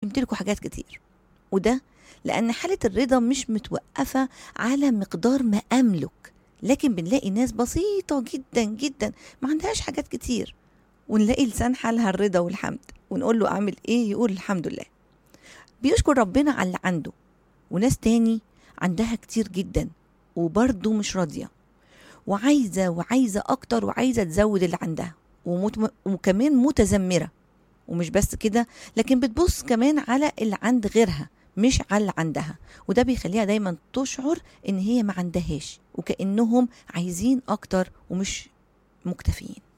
يمتلكوا حاجات كتير وده لأن حالة الرضا مش متوقفة على مقدار ما أملك لكن بنلاقي ناس بسيطة جدا جدا ما عندهاش حاجات كتير ونلاقي لسان حالها الرضا والحمد ونقول له أعمل إيه يقول الحمد لله بيشكر ربنا على اللي عنده وناس تاني عندها كتير جدا وبرضه مش راضية وعايزة وعايزة أكتر وعايزة تزود اللي عندها ومت... وكمان متذمرة ومش بس كده لكن بتبص كمان على اللي عند غيرها مش على اللي عندها وده بيخليها دايما تشعر ان هي ما عندهاش وكأنهم عايزين اكتر ومش مكتفيين